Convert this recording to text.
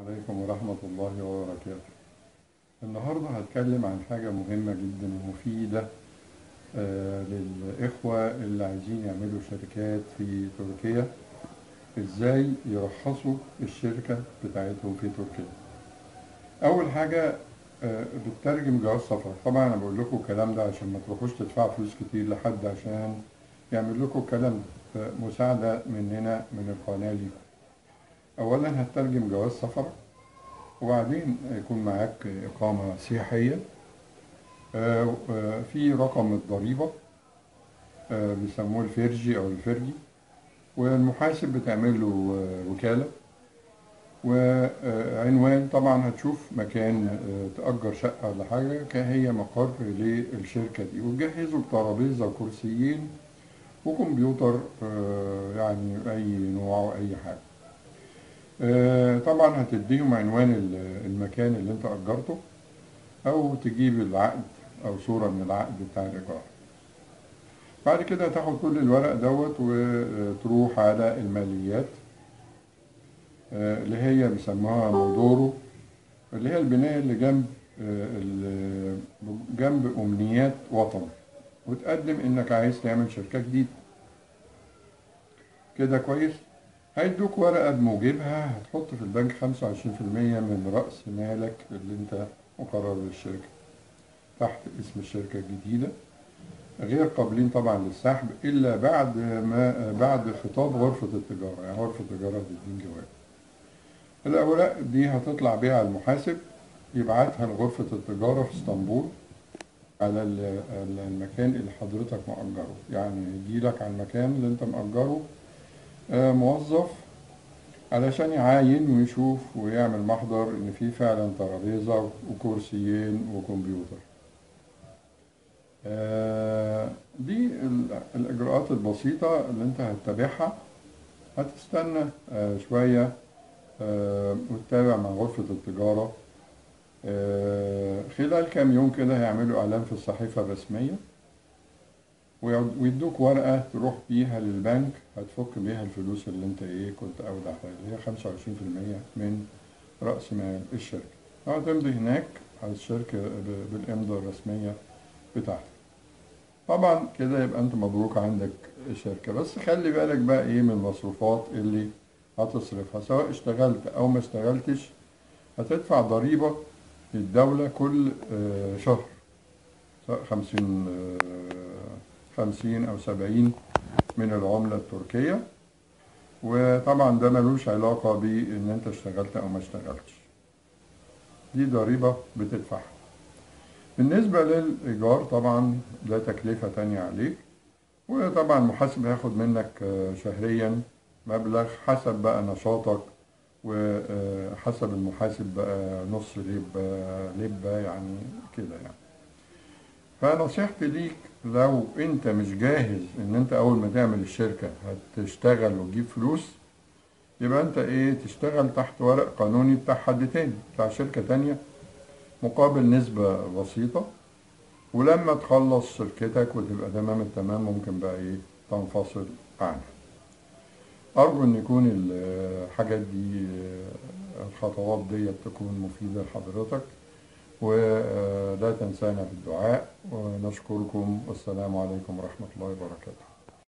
عليكم ورحمة الله وبركاته النهاردة هتكلم عن حاجة مهمة جدا ومفيدة آه، للإخوة اللي عايزين يعملوا شركات في تركيا إزاي يرخصوا الشركة بتاعتهم في تركيا أول حاجة آه، بتترجم جواز سفر طبعا أنا بقول لكم الكلام ده عشان ما تروحوش تدفعوا فلوس كتير لحد عشان يعمل لكم الكلام ده مساعدة مننا من القناة ليكم أولا هترجم جواز سفر وبعدين يكون معاك إقامة سياحية آه، آه، في رقم الضريبة آه، بيسموه الفرجي أو الفرجي والمحاسب بتعمل له آه، وكالة وعنوان طبعا هتشوف مكان آه، تأجر شقة ولا حاجة كهي مقر للشركة دي وتجهزه بترابيزة وكرسيين وكمبيوتر آه، يعني أي نوع وأي حاجة آه، طبعا هتديهم عنوان ال- المكان اللي انت أجرته أو تجيب العقد أو صورة من العقد بتاع الإيجار بعد كده هتاخد كل الورق دوت وتروح على الماليات آه، اللي هي بيسموها مودورو اللي هي البناية اللي جنب آه، ال- جنب أمنيات وطن وتقدم إنك عايز تعمل شركة جديدة كده كويس هيدوك ورقة بموجبها هتحط في البنك 25% من رأس مالك اللي انت مقرر للشركة تحت اسم الشركة الجديدة غير قابلين طبعا للسحب إلا بعد ما بعد خطاب غرفة التجارة يعني غرفة التجارة هتدين جواب الأوراق دي هتطلع بيها على المحاسب يبعتها لغرفة التجارة في اسطنبول على ال- ال- المكان اللي حضرتك مأجره يعني يجيلك على المكان اللي انت مأجره آه، موظف علشان يعاين ويشوف ويعمل محضر ان في فعلا ترابيزه وكرسيين وكمبيوتر آه، دي ال- الاجراءات البسيطه اللي انت هتتابعها هتستنى آه، شويه آه، وتتابع مع غرفه التجاره آه، خلال كام يوم كده هيعملوا اعلان في الصحيفه الرسميه ويعد- ويدوك ورقة تروح بيها للبنك هتفك بيها الفلوس اللي انت ايه كنت اودعتها اللي هي 25% من رأس مال الشركة هتمضي هناك على الشركة ب- بالإمضاء الرسمية بتاعتك طبعا كده يبقى انت مبروك عندك الشركة بس خلي بالك بقى ايه من المصروفات اللي هتصرفها سواء اشتغلت او ما اشتغلتش هتدفع ضريبة للدولة كل آه، شهر سواء خمسين خمسين أو سبعين من العملة التركية وطبعا ده ملوش علاقة بإن أنت اشتغلت أو ما اشتغلتش دي ضريبة بتدفعها بالنسبة للإيجار طبعا ده تكلفة تانية عليك وطبعا المحاسب هياخد منك آه، شهريا مبلغ حسب بقى نشاطك وحسب المحاسب بقى نص لبة لبة يعني كده يعني فنصيحتي ليك لو انت مش جاهز ان انت اول ما تعمل الشركة هتشتغل وتجيب فلوس يبقى انت ايه تشتغل تحت ورق قانوني بتاع حد تاني بتاع شركة تانية مقابل نسبة بسيطة ولما تخلص شركتك وتبقى تمام التمام ممكن بقى ايه تنفصل عنها أرجو إن يكون الحاجات دي الخطوات دي تكون مفيدة لحضرتك ولا تنسانا بالدعاء ونشكركم والسلام عليكم ورحمة الله وبركاته